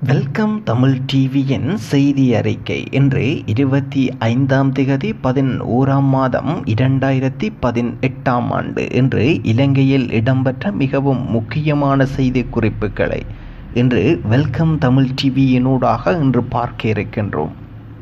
welcome Tamil டிவியின் செய்தி அறிக்கை இன்று இருபத்தி ஐந்தாம் திகதி பதினோராம் மாதம் இரண்டாயிரத்தி பதினெட்டாம் ஆண்டு இன்று இலங்கையில் இடம்பெற்ற மிகவும் முக்கியமான செய்தி குறிப்புகளை இன்று வெல்கம் தமிழ் டிவியினூடாக இன்று பார்க்க இருக்கின்றோம்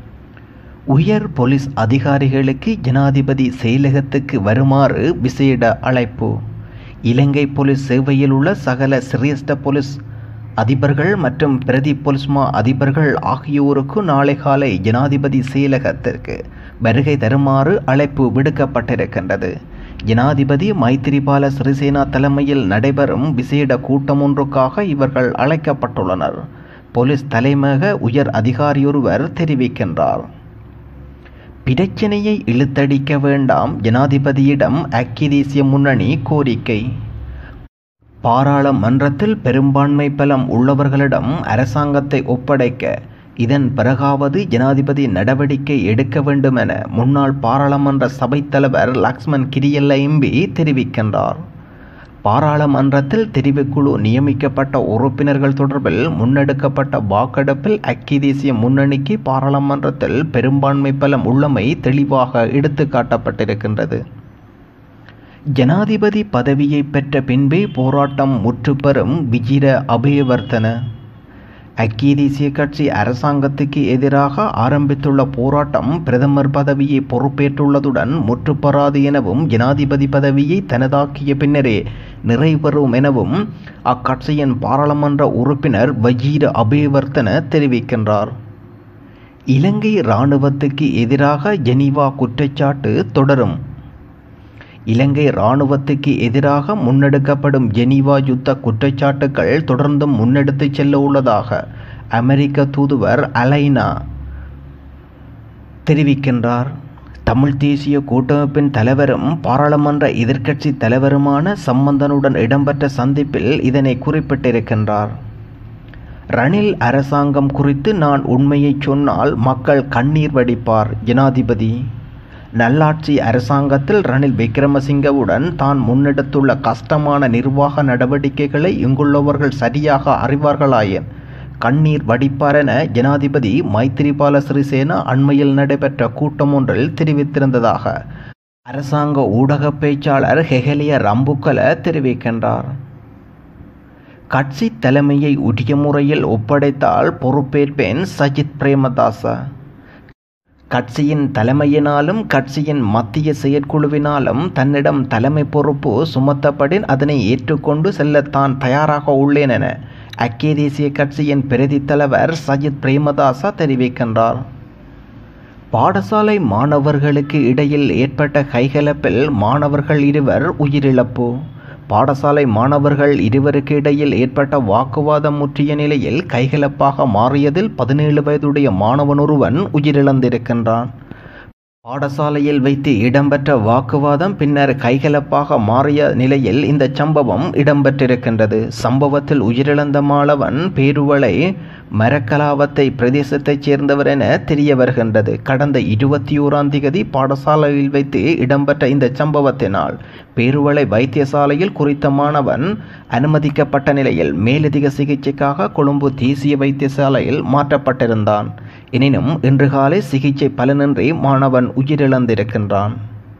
உயர் போலீஸ் அதிகாரிகளுக்கு ஜனாதிபதி செயலகத்துக்கு வருமாறு விசேட அழைப்பு இலங்கை போலீஸ் சேவையில் உள்ள சகல சிரேஷ்ட போலீஸ் அதிபர்கள் மற்றும் பிரதி பொலிஸ்மா அதிபர்கள் ஆகியோருக்கு நாளை காலை ஜனாதிபதி செயலகத்திற்கு வருகை தருமாறு அழைப்பு விடுக்கப்பட்டிருக்கின்றது ஜனாதிபதி மைத்திரிபால சிறிசேனா தலைமையில் நடைபெறும் விசேட கூட்டம் ஒன்றுக்காக இவர்கள் அழைக்கப்பட்டுள்ளனர் போலீஸ் தலைமையக உயர் அதிகாரியொருவர் தெரிவிக்கின்றார் பிரச்சினையை இழுத்தடிக்க வேண்டாம் ஜனாதிபதியிடம் ஐக்கிய தேசிய முன்னணி கோரிக்கை பாராளுமன்றத்தில் பெரும்பான்மை பலம் உள்ளவர்களிடம் அரசாங்கத்தை ஒப்படைக்க இதன் பிறகாவது ஜனாதிபதி நடவடிக்கை எடுக்க வேண்டும் என முன்னாள் பாராளுமன்ற சபைத் தலைவர் லக்ஷ்மன் கிரியல்ல எம்பி தெரிவிக்கின்றார் பாராளுமன்றத்தில் தெரிவுக்குழு நியமிக்கப்பட்ட உறுப்பினர்கள் தொடர்பில் முன்னெடுக்கப்பட்ட வாக்கெடுப்பில் ஐக்கிய தேசிய முன்னணிக்கு பாராளுமன்றத்தில் பெரும்பான்மை பலம் உள்ளமை தெளிவாக எடுத்து காட்டப்பட்டிருக்கின்றது ஜனாதிபதி பதவியை பெற்ற பின்பே போராட்டம் முற்றுப்பெறும் விஜிர அபயவர்த்தன ஐக்கிய தேசிய கட்சி அரசாங்கத்துக்கு எதிராக ஆரம்பித்துள்ள போராட்டம் பிரதமர் பதவியை பொறுப்பேற்றுள்ளதுடன் முற்றுப்பெறாது எனவும் ஜனாதிபதி பதவியை தனதாக்கிய பின்னரே நிறைவேறும் எனவும் அக்கட்சியின் பாராளுமன்ற உறுப்பினர் வஜீர அபயவர்த்தன தெரிவிக்கின்றார் இலங்கை இராணுவத்துக்கு எதிராக ஜெனீவா குற்றச்சாட்டு தொடரும் இலங்கை இராணுவத்துக்கு எதிராக முன்னெடுக்கப்படும் ஜெனீவா யுத்த குற்றச்சாட்டுகள் தொடர்ந்தும் முன்னெடுத்து செல்ல உள்ளதாக அமெரிக்க தூதுவர் அலைனா தெரிவிக்கின்றார் தமிழ் தேசிய கூட்டமைப்பின் தலைவரும் பாராளுமன்ற எதிர்க்கட்சி தலைவருமான சம்பந்தனுடன் இடம்பெற்ற சந்திப்பில் இதனை குறிப்பிட்டிருக்கின்றார் ரணில் அரசாங்கம் குறித்து நான் உண்மையை சொன்னால் மக்கள் கண்ணீர் வடிப்பார் ஜனாதிபதி நல்லாட்சி அரசாங்கத்தில் ரணில் விக்ரமசிங்கவுடன் தான் முன்னெடுத்துள்ள கஷ்டமான நிர்வாக நடவடிக்கைகளை இங்குள்ளவர்கள் சரியாக அறிவார்களாயின் கண்ணீர் வடிப்பார் என ஜனாதிபதி மைத்திரிபால சிறிசேனா அண்மையில் நடைபெற்ற கூட்டம் ஒன்றில் தெரிவித்திருந்ததாக அரசாங்க ஊடக பேச்சாளர் ஹெகலிய ரம்புக்கல தெரிவிக்கின்றார் கட்சி தலைமையை உரிய முறையில் ஒப்படைத்தால் பொறுப்பேற்பேன் சஜித் பிரேமதாச கட்சியின் தலைமையினாலும் கட்சியின் மத்திய செயற்குழுவினாலும் தன்னிடம் தலைமை பொறுப்பு சுமத்தப்படின் அதனை ஏற்றுக்கொண்டு செல்ல தான் தயாராக உள்ளேன் என ஐக்கிய தேசிய கட்சியின் பிரதி தலைவர் சஜித் பிரேமதாசா தெரிவிக்கின்றார் பாடசாலை மாணவர்களுக்கு இடையில் ஏற்பட்ட கைகலப்பில் மாணவர்கள் இருவர் உயிரிழப்பு பாடசாலை மாணவர்கள் இருவருக்கு இடையில் ஏற்பட்ட வாக்குவாதம் முற்றிய நிலையில் கைகலப்பாக மாறியதில் பதினேழு வயதுடைய மாணவன் ஒருவன் உயிரிழந்திருக்கின்றான் பாடசாலையில் வைத்து இடம்பெற்ற வாக்குவாதம் பின்னர் கைகலப்பாக மாறிய நிலையில் இந்த சம்பவம் இடம்பெற்றிருக்கின்றது சம்பவத்தில் உயிரிழந்த மாணவன் பேருவளை மரக்கலாவத்தை பிரதேசத்தைச் சேர்ந்தவர் என தெரிய வருகின்றது கடந்த இருபத்தி ஓராம் திகதி பாடசாலையில் வைத்து இடம்பெற்ற இந்த சம்பவத்தினால் பேருவளை வைத்தியசாலையில் குறித்த மாணவன் அனுமதிக்கப்பட்ட நிலையில் மேலதிக சிகிச்சைக்காக கொழும்பு தேசிய வைத்தியசாலையில் மாற்றப்பட்டிருந்தான் எனினும் இன்று காலை சிகிச்சை பலனின்றி மாணவன் உயிரிழந்திருக்கின்றான்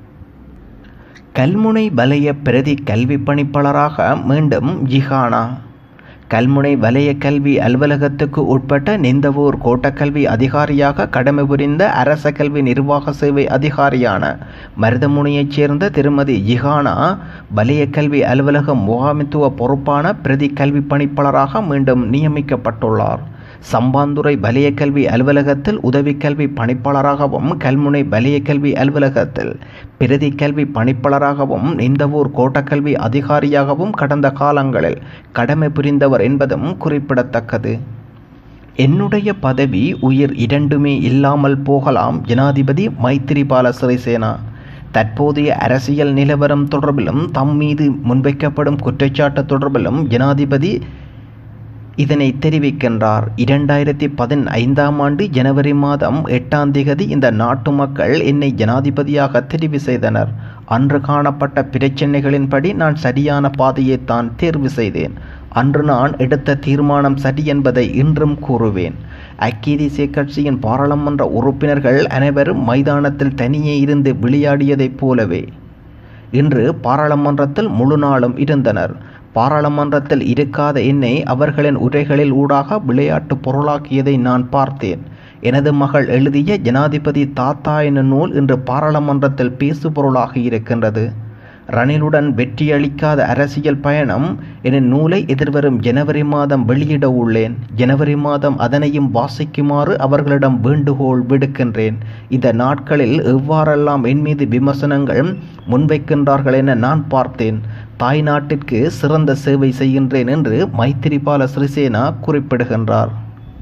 கல்முனை வலய பிரதி கல்வி பணிப்பாளராக மீண்டும் ஜிஹானா கல்முனை வலய கல்வி அலுவலகத்துக்கு உட்பட்ட நிந்தவூர் கோட்டக்கல்வி அதிகாரியாக கடமை புரிந்த அரச கல்வி நிர்வாக சேவை அதிகாரியான மருதமுனையைச் சேர்ந்த திருமதி ஜிஹானா வலய கல்வி அலுவலக முகாமித்துவ பொறுப்பான பிரதி கல்வி பணிப்பாளராக மீண்டும் நியமிக்கப்பட்டுள்ளார் சம்பாந்துறை வலய கல்வி அலுவலகத்தில் உதவி கல்வி பணிப்பாளராகவும் கல்முனை வலய கல்வி அலுவலகத்தில் பிரதி கல்வி பணிப்பாளராகவும் நிந்தவூர் கோட்டக்கல்வி அதிகாரியாகவும் கடந்த காலங்களில் கடமை புரிந்தவர் என்பதும் குறிப்பிடத்தக்கது என்னுடைய பதவி உயிர் இரண்டுமே இல்லாமல் போகலாம் ஜனாதிபதி மைத்திரிபால சிறிசேனா தற்போதைய அரசியல் நிலவரம் தொடர்பிலும் தம் மீது முன்வைக்கப்படும் குற்றச்சாட்டு தொடர்பிலும் ஜனாதிபதி இதனை தெரிவிக்கின்றார் இரண்டாயிரத்தி பதினைந்தாம் ஆண்டு ஜனவரி மாதம் எட்டாம் திகதி இந்த நாட்டு மக்கள் என்னை ஜனாதிபதியாக தெரிவு செய்தனர் அன்று காணப்பட்ட பிரச்சனைகளின்படி நான் சரியான பாதையை தான் தேர்வு செய்தேன் அன்று நான் எடுத்த தீர்மானம் சரி என்பதை இன்றும் கூறுவேன் ஐக்கிய தேசிய கட்சியின் பாராளுமன்ற உறுப்பினர்கள் அனைவரும் மைதானத்தில் தனியே இருந்து விளையாடியதைப் போலவே இன்று பாராளுமன்றத்தில் முழு நாளும் இருந்தனர் பாராளுமன்றத்தில் இருக்காத என்னை அவர்களின் உரைகளில் ஊடாக விளையாட்டு பொருளாக்கியதை நான் பார்த்தேன் எனது மகள் எழுதிய ஜனாதிபதி தாத்தா என நூல் இன்று பாராளுமன்றத்தில் பேசுபொருளாக இருக்கின்றது ரணிலுடன் வெற்றியளிக்காத அரசியல் பயணம் என நூலை எதிர்வரும் ஜனவரி மாதம் வெளியிட உள்ளேன் ஜனவரி மாதம் அதனையும் வாசிக்குமாறு அவர்களிடம் வேண்டுகோள் விடுக்கின்றேன் இந்த நாட்களில் எவ்வாறெல்லாம் என் மீது விமர்சனங்கள் முன்வைக்கின்றார்கள் என நான் பார்த்தேன் தாய் நாட்டிற்கு சிறந்த சேவை செய்கின்றேன் என்று மைத்திரிபால சிறிசேனா குறிப்பிடுகின்றார்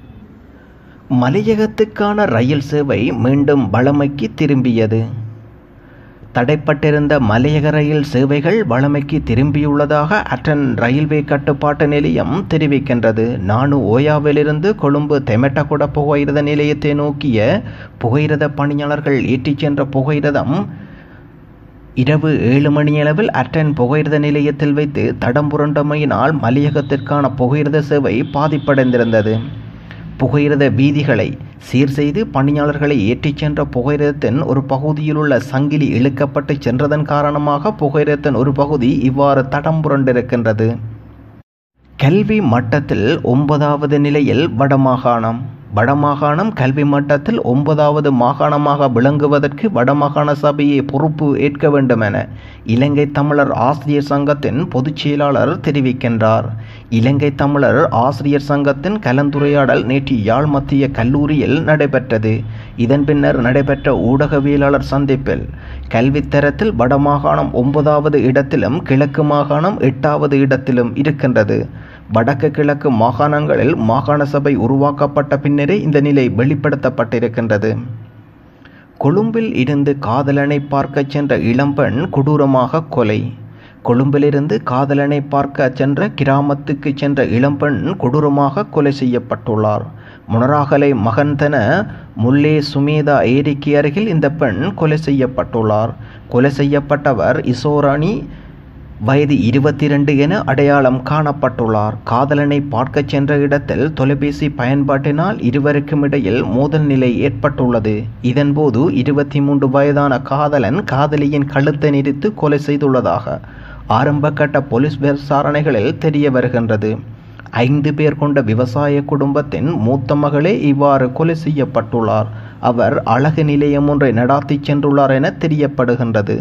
மலையகத்துக்கான ரயில் சேவை மீண்டும் வளமைக்கு திரும்பியது தடைப்பட்டிருந்த மலையக ரயில் சேவைகள் வளமைக்கு திரும்பியுள்ளதாக அட்டன் ரயில்வே கட்டுப்பாட்டு நிலையம் தெரிவிக்கின்றது நானு ஓயாவிலிருந்து கொழும்பு தெமெட்டகுட புகையிரத நிலையத்தை நோக்கிய புகையிரத பணியாளர்கள் ஏற்றிச் சென்ற புகையிரதம் இரவு ஏழு மணியளவில் அட்டன் புகையிரத நிலையத்தில் வைத்து தடம் புரண்டமையினால் மலையகத்திற்கான புகையிரத சேவை பாதிப்படைந்திருந்தது புகையிரத வீதிகளை சீர் செய்து பணியாளர்களை ஏற்றிச் சென்ற புகையிரதத்தின் ஒரு பகுதியில் உள்ள சங்கிலி இழுக்கப்பட்டு சென்றதன் காரணமாக புகையிரதத்தின் ஒரு பகுதி இவ்வாறு தடம் புரண்டிருக்கின்றது கல்வி மட்டத்தில் ஒன்பதாவது நிலையில் வடமாகாணம் வடமாகாணம் கல்வி மட்டத்தில் ஒன்பதாவது மாகாணமாக விளங்குவதற்கு வடமாகாண சபையை பொறுப்பு ஏற்க வேண்டும் என இலங்கை தமிழர் ஆசிரியர் சங்கத்தின் பொதுச் செயலாளர் தெரிவிக்கின்றார் இலங்கை தமிழர் ஆசிரியர் சங்கத்தின் கலந்துரையாடல் நேற்று யாழ் மத்திய கல்லூரியில் நடைபெற்றது இதன் பின்னர் நடைபெற்ற ஊடகவியலாளர் சந்திப்பில் கல்வித்தரத்தில் வடமாகாணம் ஒன்பதாவது இடத்திலும் கிழக்கு மாகாணம் எட்டாவது இடத்திலும் இருக்கின்றது வடக்கு கிழக்கு மாகாணங்களில் மாகாண சபை உருவாக்கப்பட்ட பின்னரே இந்த நிலை வெளிப்படுத்தப்பட்டிருக்கின்றது கொழும்பில் இருந்து காதலனை பார்க்க சென்ற இளம்பெண் கொடூரமாக கொலை கொழும்பிலிருந்து காதலனை பார்க்க சென்ற கிராமத்துக்கு சென்ற இளம்பெண் கொடூரமாக கொலை செய்யப்பட்டுள்ளார் முனராகலை மகன்தன முல்லே சுமேதா ஏரிக்கு அருகில் இந்த பெண் கொலை செய்யப்பட்டுள்ளார் கொலை செய்யப்பட்டவர் இசோராணி வயது இருபத்தி ரெண்டு என அடையாளம் காணப்பட்டுள்ளார் காதலனை பார்க்கச் சென்ற இடத்தில் தொலைபேசி பயன்பாட்டினால் இருவருக்கும் இடையில் மோதல் நிலை ஏற்பட்டுள்ளது இதன்போது இருபத்தி மூன்று வயதான காதலன் காதலியின் கழுத்தை நெரித்து கொலை செய்துள்ளதாக ஆரம்பகட்ட போலீஸ் விசாரணைகளில் தெரிய வருகின்றது ஐந்து பேர் கொண்ட விவசாய குடும்பத்தின் மூத்த மகளே இவ்வாறு கொலை செய்யப்பட்டுள்ளார் அவர் அழகு நிலையம் ஒன்றை நடாத்தி சென்றுள்ளார் என தெரியப்படுகின்றது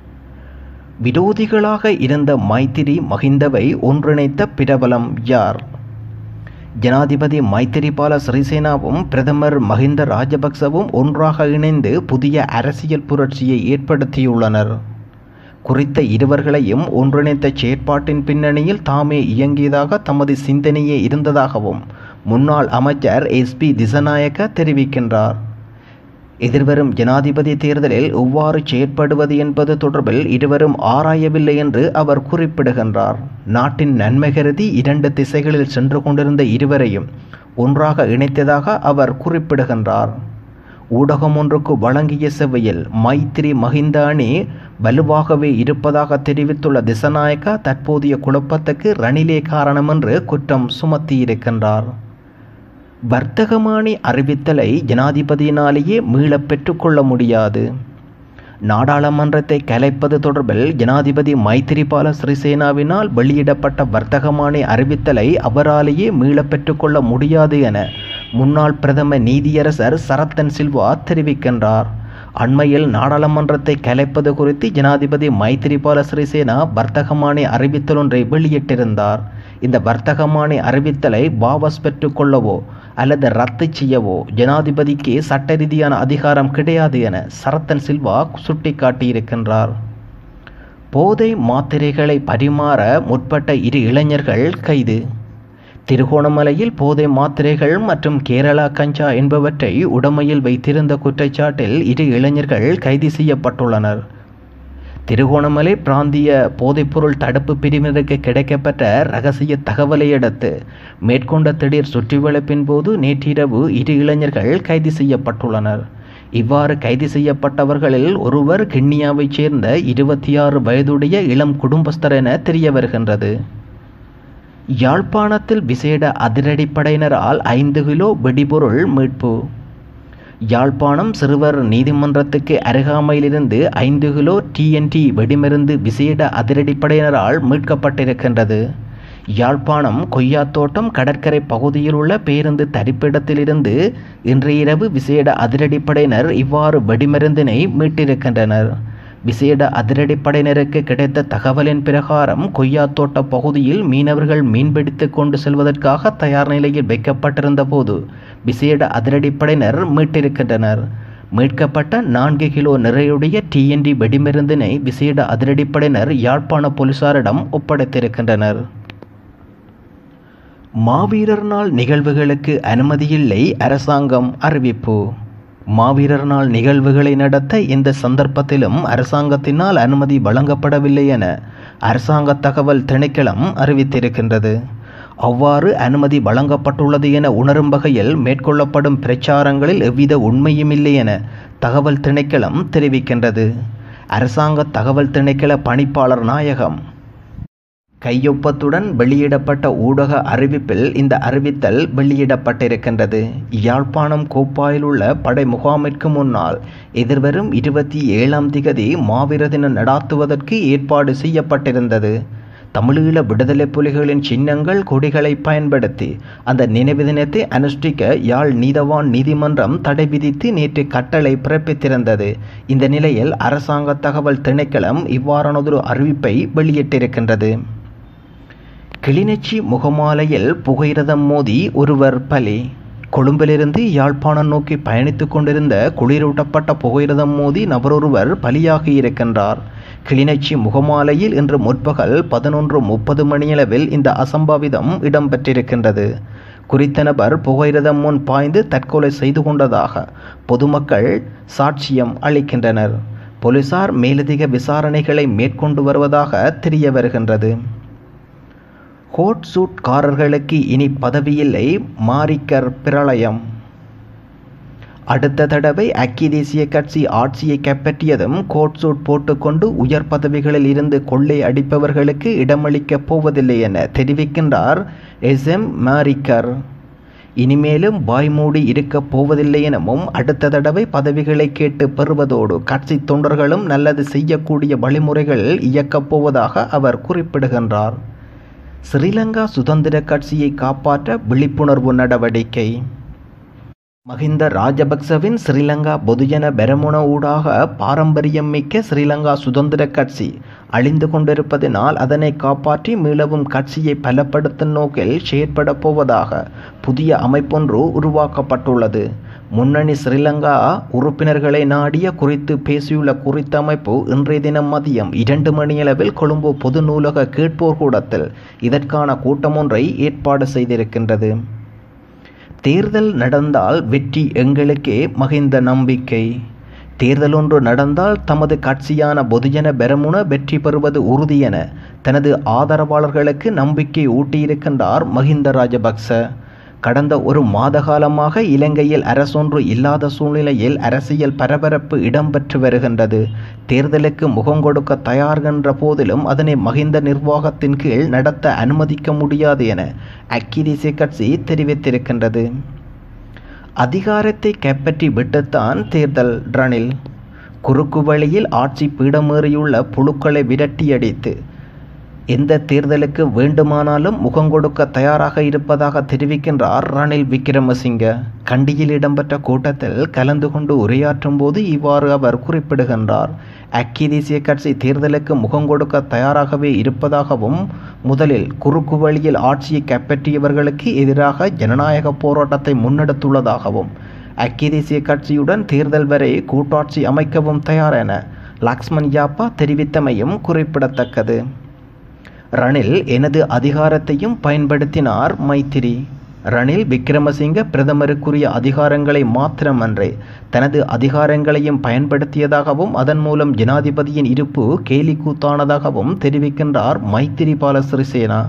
விரோதிகளாக இருந்த மைத்திரி மகிந்தவை ஒன்றிணைத்த பிரபலம் யார் ஜனாதிபதி மைத்திரிபால சிறிசேனாவும் பிரதமர் மஹிந்த ராஜபக்சவும் ஒன்றாக இணைந்து புதிய அரசியல் புரட்சியை ஏற்படுத்தியுள்ளனர் குறித்த இருவர்களையும் ஒன்றிணைத்த செயற்பாட்டின் பின்னணியில் தாமே இயங்கியதாக தமது சிந்தனையே இருந்ததாகவும் முன்னாள் அமைச்சர் எஸ் பி திசநாயக்க தெரிவிக்கின்றார் எதிர்வரும் ஜனாதிபதி தேர்தலில் எவ்வாறு செயற்படுவது என்பது தொடர்பில் இருவரும் ஆராயவில்லை என்று அவர் குறிப்பிடுகின்றார் நாட்டின் நன்மை கருதி இரண்டு திசைகளில் சென்று கொண்டிருந்த இருவரையும் ஒன்றாக இணைத்ததாக அவர் குறிப்பிடுகின்றார் ஊடகம் ஒன்றுக்கு வழங்கிய செவ்வையில் மைத்திரி மஹிந்த அணி வலுவாகவே இருப்பதாக தெரிவித்துள்ள திசநாயக்கா தற்போதைய குழப்பத்துக்கு ரணிலே காரணம் என்று குற்றம் சுமத்தியிருக்கின்றார் வர்த்தகமானி அறிவித்தலை ஜனாதிபதியினாலேயே மீளப் பெற்றுக்கொள்ள முடியாது நாடாளுமன்றத்தை கலைப்பது தொடர்பில் ஜனாதிபதி மைத்திரிபால சிறிசேனாவினால் வெளியிடப்பட்ட வர்த்தகமானி அறிவித்தலை அவராலேயே மீளப் பெற்றுக்கொள்ள முடியாது என முன்னாள் பிரதம நீதியரசர் சரத்தன் சில்வா தெரிவிக்கின்றார் அண்மையில் நாடாளுமன்றத்தை கலைப்பது குறித்து ஜனாதிபதி மைத்திரிபால சிறிசேனா வர்த்தகமானி அறிவித்தல் ஒன்றை வெளியிட்டிருந்தார் இந்த வர்த்தகமானி அறிவித்தலை வாபஸ் பெற்றுக்கொள்ளவோ அல்லது ரத்து செய்யவோ ஜனாதிபதிக்கு சட்ட ரீதியான அதிகாரம் கிடையாது என சரத்தன் சில்வா சுட்டிக்காட்டியிருக்கின்றார் போதை மாத்திரைகளை பரிமாற முற்பட்ட இரு இளைஞர்கள் கைது திருகோணமலையில் போதை மாத்திரைகள் மற்றும் கேரளா கஞ்சா என்பவற்றை உடமையில் வைத்திருந்த குற்றச்சாட்டில் இரு இளைஞர்கள் கைது செய்யப்பட்டுள்ளனர் திருகோணமலை பிராந்திய போதைப்பொருள் தடுப்பு பிரிவினருக்கு கிடைக்கப்பட்ட ரகசிய தகவலை அடுத்து மேற்கொண்ட திடீர் சுற்றிவளைப்பின் போது நேற்றிரவு இரு இளைஞர்கள் கைது செய்யப்பட்டுள்ளனர் இவ்வாறு கைது செய்யப்பட்டவர்களில் ஒருவர் கிண்ணியாவைச் சேர்ந்த இருபத்தி ஆறு வயதுடைய இளம் குடும்பஸ்தர் என தெரிய வருகின்றது யாழ்ப்பாணத்தில் விசேட அதிரடிப்படையினரால் ஐந்து கிலோ வெடிபொருள் மீட்பு யாழ்ப்பாணம் சிறுவர் நீதிமன்றத்துக்கு அருகாமையிலிருந்து ஐந்து கிலோ டிஎன்டி வெடிமருந்து விசேட அதிரடிப்படையினரால் மீட்கப்பட்டிருக்கின்றது யாழ்ப்பாணம் கொய்யாத்தோட்டம் கடற்கரை பகுதியில் உள்ள பேருந்து தரிப்பிடத்திலிருந்து இன்று இரவு விசேட அதிரடிப்படையினர் இவ்வாறு வெடிமருந்தினை மீட்டிருக்கின்றனர் விசேட அதிரடிப்படையினருக்கு கிடைத்த தகவலின் பிரகாரம் கொய்யாத்தோட்ட பகுதியில் மீனவர்கள் மீன்பிடித்து கொண்டு செல்வதற்காக தயார் நிலையில் வைக்கப்பட்டிருந்த போது விசேட அதிரடிப்படையினர் மீட்டிருக்கின்றனர் மீட்கப்பட்ட நான்கு கிலோ நிறையுடைய டிஎன்டி வெடிமருந்தினை விசேட அதிரடிப்படையினர் யாழ்ப்பாண போலீசாரிடம் ஒப்படைத்திருக்கின்றனர் மாவீரர் நாள் நிகழ்வுகளுக்கு அனுமதியில்லை அரசாங்கம் அறிவிப்பு மாவீரர் நாள் நிகழ்வுகளை நடத்த இந்த சந்தர்ப்பத்திலும் அரசாங்கத்தினால் அனுமதி வழங்கப்படவில்லை என அரசாங்க தகவல் திணைக்களம் அறிவித்திருக்கின்றது அவ்வாறு அனுமதி வழங்கப்பட்டுள்ளது என உணரும் வகையில் மேற்கொள்ளப்படும் பிரச்சாரங்களில் எவ்வித உண்மையும் இல்லை என தகவல் திணைக்களம் தெரிவிக்கின்றது அரசாங்க தகவல் திணைக்கள பணிப்பாளர் நாயகம் கையொப்பத்துடன் வெளியிடப்பட்ட ஊடக அறிவிப்பில் இந்த அறிவித்தல் வெளியிடப்பட்டிருக்கின்றது யாழ்ப்பாணம் கோப்பாயில் உள்ள படை முகாமிற்கு முன்னால் எதிர்வரும் இருபத்தி ஏழாம் திகதி மாவீர தினம் நடாத்துவதற்கு ஏற்பாடு செய்யப்பட்டிருந்தது தமிழீழ விடுதலை புலிகளின் சின்னங்கள் கொடிகளை பயன்படுத்தி அந்த நினைவு தினத்தை அனுஷ்டிக்க யாழ் நீதவான் நீதிமன்றம் தடை விதித்து நேற்று கட்டளை பிறப்பித்திருந்தது இந்த நிலையில் அரசாங்க தகவல் திணைக்களம் இவ்வாறானதொரு அறிவிப்பை வெளியிட்டிருக்கின்றது கிளிநொச்சி முகமாலையில் புகையிரதம் மோதி ஒருவர் பலி கொழும்பிலிருந்து யாழ்ப்பாணம் நோக்கி பயணித்துக் கொண்டிருந்த குளிரூட்டப்பட்ட புகையிரதம் மோதி நபரொருவர் பலியாகி இருக்கின்றார் கிளிநொச்சி முகமாலையில் இன்று முற்பகல் பதினொன்று முப்பது மணியளவில் இந்த அசம்பாவிதம் இடம்பெற்றிருக்கின்றது குறித்த நபர் புகையிரதம் முன் பாய்ந்து தற்கொலை செய்து கொண்டதாக பொதுமக்கள் சாட்சியம் அளிக்கின்றனர் போலீசார் மேலதிக விசாரணைகளை மேற்கொண்டு வருவதாக தெரிய வருகின்றது கோட் சூட்காரர்களுக்கு இனி பதவியில்லை மாரிக்கர் பிரளயம் அடுத்த தடவை அக்கி தேசிய கட்சி ஆட்சியை கைப்பற்றியதும் கோட் சூட் போட்டுக்கொண்டு உயர் பதவிகளில் இருந்து கொள்ளை அடிப்பவர்களுக்கு இடமளிக்கப் போவதில்லை என தெரிவிக்கின்றார் எஸ் எம் மாரிக்கர் இனிமேலும் வாய்மூடி இருக்கப் போவதில்லை எனவும் அடுத்த தடவை பதவிகளை கேட்டு பெறுவதோடு கட்சி தொண்டர்களும் நல்லது செய்யக்கூடிய வழிமுறைகள் இயக்கப் போவதாக அவர் குறிப்பிடுகின்றார் ஸ்ரீலங்கா சுதந்திர கட்சியை காப்பாற்ற விழிப்புணர்வு நடவடிக்கை மஹிந்த ராஜபக்சவின் ஸ்ரீலங்கா பொதுஜன பெரமுன ஊடாக பாரம்பரியம் மிக்க ஸ்ரீலங்கா சுதந்திர கட்சி அழிந்து கொண்டிருப்பதனால் அதனை காப்பாற்றி மீளவும் கட்சியை பலப்படுத்தும் நோக்கில் செயற்பட போவதாக புதிய அமைப்பொன்று உருவாக்கப்பட்டுள்ளது முன்னணி ஸ்ரீலங்கா உறுப்பினர்களை நாடிய குறித்து பேசியுள்ள குறித்த அமைப்பு இன்றைய தினம் மதியம் இரண்டு மணியளவில் கொழும்பு பொது நூலக கேட்போர் கூடத்தில் இதற்கான கூட்டம் ஒன்றை ஏற்பாடு செய்திருக்கின்றது தேர்தல் நடந்தால் வெற்றி எங்களுக்கே மகிந்த நம்பிக்கை தேர்தல் ஒன்று நடந்தால் தமது கட்சியான பொதுஜன பெரமுன வெற்றி பெறுவது உறுதி என தனது ஆதரவாளர்களுக்கு நம்பிக்கை ஊட்டியிருக்கின்றார் மஹிந்த ராஜபக்ச கடந்த ஒரு மாத காலமாக இலங்கையில் அரசொன்று இல்லாத சூழ்நிலையில் அரசியல் பரபரப்பு இடம்பெற்று வருகின்றது தேர்தலுக்கு முகம் கொடுக்க தயார் என்ற போதிலும் அதனை மகிந்த நிர்வாகத்தின் கீழ் நடத்த அனுமதிக்க முடியாது என அக்கி தேசிய கட்சி தெரிவித்திருக்கின்றது அதிகாரத்தை கைப்பற்றி விட்டுத்தான் தேர்தல் ரணில் குறுக்கு வழியில் ஆட்சி பீடமேறியுள்ள புழுக்களை விரட்டியடித்து எந்த தேர்தலுக்கு வேண்டுமானாலும் முகம் கொடுக்க தயாராக இருப்பதாக தெரிவிக்கின்றார் ரணில் விக்ரமசிங்க கண்டியில் இடம்பெற்ற கூட்டத்தில் கலந்து கொண்டு உரையாற்றும் போது இவ்வாறு அவர் குறிப்பிடுகின்றார் அக்கி தேசிய கட்சி தேர்தலுக்கு முகம் கொடுக்க தயாராகவே இருப்பதாகவும் முதலில் குறுக்கு வழியில் ஆட்சியை கைப்பற்றியவர்களுக்கு எதிராக ஜனநாயக போராட்டத்தை முன்னெடுத்துள்ளதாகவும் அக்கி தேசிய கட்சியுடன் தேர்தல் வரை கூட்டாட்சி அமைக்கவும் தயார் என லக்ஷ்மண் யாப்பா தெரிவித்தமையும் குறிப்பிடத்தக்கது ரணில் எனது அதிகாரத்தையும் பயன்படுத்தினார் மைத்திரி ரணில் விக்ரமசிங்க பிரதமருக்குரிய அதிகாரங்களை மாத்திரமன்றே தனது அதிகாரங்களையும் பயன்படுத்தியதாகவும் அதன் மூலம் ஜனாதிபதியின் இருப்பு கேலிக்கூத்தானதாகவும் தெரிவிக்கின்றார் மைத்திரிபால சிறிசேனா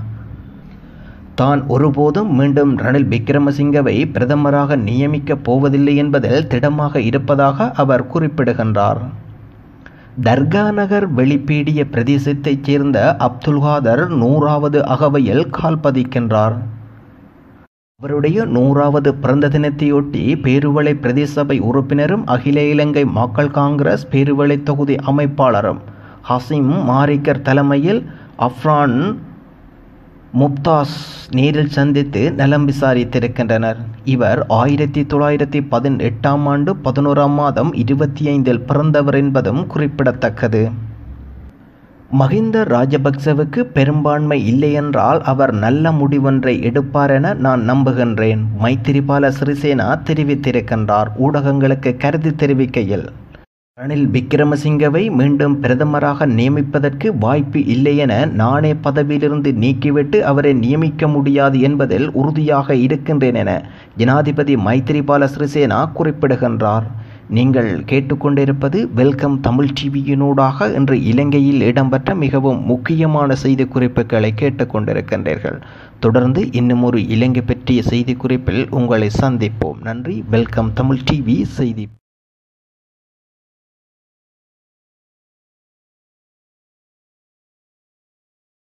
தான் ஒருபோதும் மீண்டும் ரணில் விக்ரமசிங்கவை பிரதமராக நியமிக்கப் போவதில்லை என்பதில் திடமாக இருப்பதாக அவர் குறிப்பிடுகின்றார் தர்காநகர் வெளிப்பீடிய பிரதேசத்தைச் சேர்ந்த அப்துல் காதர் நூறாவது அகவையில் கால் பதிக்கின்றார் அவருடைய நூறாவது பிறந்த தினத்தையொட்டி பேருவளை பிரதேசபை உறுப்பினரும் அகில இலங்கை மக்கள் காங்கிரஸ் பேருவளை தொகுதி அமைப்பாளரும் ஹசீம் மாரிக்கர் தலைமையில் அஃப்ரான் முப்தாஸ் நேரில் சந்தித்து நலம் விசாரித்திருக்கின்றனர் இவர் ஆயிரத்தி தொள்ளாயிரத்தி பதினெட்டாம் ஆண்டு பதினோராம் மாதம் இருபத்தி ஐந்தில் பிறந்தவர் என்பதும் குறிப்பிடத்தக்கது மஹிந்த ராஜபக்சவுக்கு பெரும்பான்மை இல்லையென்றால் அவர் நல்ல முடிவொன்றை எடுப்பார் என நான் நம்புகின்றேன் மைத்திரிபால சிறிசேனா தெரிவித்திருக்கின்றார் ஊடகங்களுக்கு கருத்து தெரிவிக்கையில் ரணில் விக்ரமசிங்கவை மீண்டும் பிரதமராக நியமிப்பதற்கு வாய்ப்பு இல்லை என நானே பதவியிலிருந்து நீக்கிவிட்டு அவரை நியமிக்க முடியாது என்பதில் உறுதியாக இருக்கின்றேன் என ஜனாதிபதி மைத்திரிபால சிறிசேனா குறிப்பிடுகின்றார் நீங்கள் கேட்டுக்கொண்டிருப்பது வெல்கம் தமிழ் டிவியினூடாக இன்று இலங்கையில் இடம்பெற்ற மிகவும் முக்கியமான செய்தி குறிப்புகளை கேட்டுக்கொண்டிருக்கின்றீர்கள் தொடர்ந்து இன்னும் ஒரு இலங்கை பற்றிய செய்தி குறிப்பில் உங்களை சந்திப்போம் நன்றி வெல்கம் தமிழ் டிவி செய்தி